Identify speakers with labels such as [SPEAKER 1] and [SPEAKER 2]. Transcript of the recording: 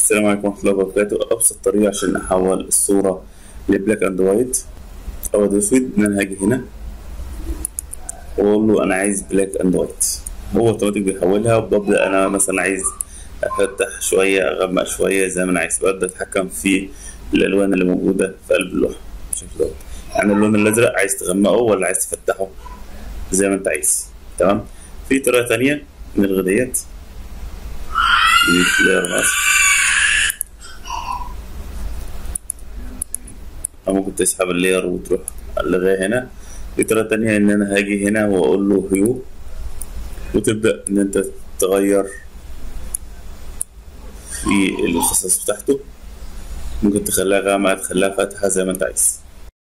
[SPEAKER 1] السلام عليكم ورحمة الله وبركاته أبسط طريقة عشان أحول الصورة لبلاك أند وايت أو أسود إن أنا هاجي هنا وأقول له أنا عايز بلاك أند وايت هو أوتوماتيك بيحولها وببدأ أنا مثلا عايز أفتح شوية أغمق شوية زي ما أنا عايز ببدأ أتحكم في الألوان اللي موجودة في قلب اللوحة بالشكل دوت يعني اللون الأزرق عايز تغمقه ولا عايز تفتحه زي ما أنت عايز تمام في طريقة تانية نلغي ديت لاير ماسك أو ممكن تسحب اللاير وتروح لغاية هنا في طريقة تانية إن أنا هاجي هنا وأقول له هيو وتبدأ إن أنت تغير في الخصائص بتاعته ممكن تخليها غامقة تخليها فاتحة زي ما أنت عايز